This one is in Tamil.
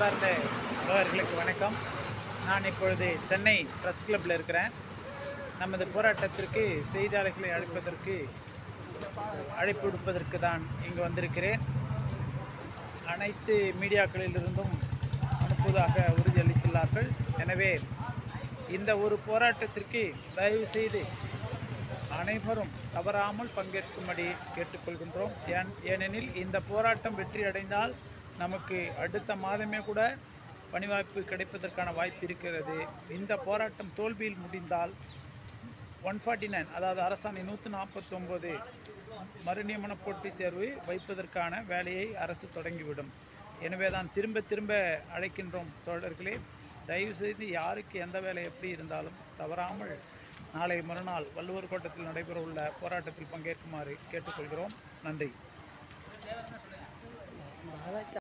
அன்பார்ந்த உறவர்களுக்கு வணக்கம் நான் இப்பொழுது சென்னை ப்ரெஸ் கிளப்பில் இருக்கிறேன் நமது போராட்டத்திற்கு செய்தியாளர்களை அழைப்பதற்கு அழைப்பு விடுப்பதற்கு தான் இங்கு வந்திருக்கிறேன் அனைத்து மீடியாக்களிலிருந்தும் அனுப்புவதாக உறுதியளித்துள்ளார்கள் எனவே இந்த ஒரு போராட்டத்திற்கு தயவு செய்து அனைவரும் தவறாமல் பங்கேற்கும்படி கேட்டுக்கொள்கின்றோம் ஏன் ஏனெனில் இந்த போராட்டம் வெற்றி அடைந்தால் நமக்கு அடுத்த மாதமே கூட பணிவாய்ப்பு கிடைப்பதற்கான வாய்ப்பு இருக்கிறது இந்த போராட்டம் தோல்வியில் முடிந்தால் ஒன் ஃபார்ட்டி நைன் அதாவது அரசாணை நூற்றி நாற்பத்தொம்போது மறுநியமன போட்டித் தேர்வு வைப்பதற்கான வேலையை அரசு தொடங்கிவிடும் எனவே தான் திரும்ப திரும்ப அழைக்கின்றோம் தோழர்களே தயவு செய்து யாருக்கு எந்த வேலை எப்படி இருந்தாலும் தவறாமல் நாளை மறுநாள் வள்ளுவர் கோட்டத்தில் நடைபெறவுள்ள போராட்டத்தில் பங்கேற்குமாறு கேட்டுக்கொள்கிறோம் நன்றி